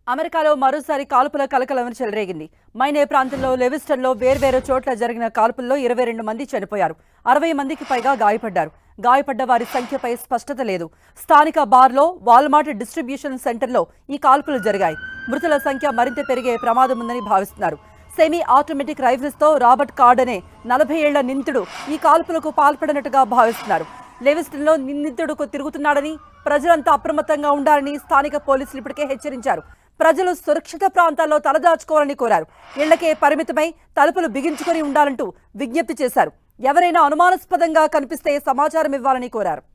అమెరికాలో మరోసారి కాల్పుల కలకలం చెలరేగింది మైనే ప్రాంతంలో లెవిస్టన్లో వేర్వేరు చోట్ల జరిగిన కాల్పుల్లో ఇరవై రెండు మంది చనిపోయారు అరవై మందికి పైగా గాయపడ్డారు గాయపడ్డ వారి సంఖ్యపై స్పష్టత లేదు స్థానిక బార్లో వాల్మార్ట్ డిస్ట్రిబ్యూషన్ సెంటర్లో ఈ కాల్పులు జరిగాయి మృతుల సంఖ్య మరింత పెరిగే ప్రమాదం ఉందని భావిస్తున్నారు సెమీ ఆటోమేటిక్ రైఫిల్స్ తో రాబర్ట్ కార్డ్ అనే నలభై ఏళ్ల నిందితుడు ఈ కాల్పులకు పాల్పడినట్టుగా భావిస్తున్నారు లెవిస్టన్లో నిందితుడు తిరుగుతున్నాడని ప్రజలంతా అప్రమత్తంగా ఉండాలని స్థానిక పోలీసులు ఇప్పటికే హెచ్చరించారు ప్రజలు సురక్షిత ప్రాంతాల్లో తలదాచుకోవాలని కోరారు ఇళ్లకే పరిమితమై తలుపులు బిగించుకొని ఉండాలంటూ విజ్ఞప్తి చేశారు ఎవరైనా అనుమానాస్పదంగా కనిపిస్తే సమాచారం ఇవ్వాలని కోరారు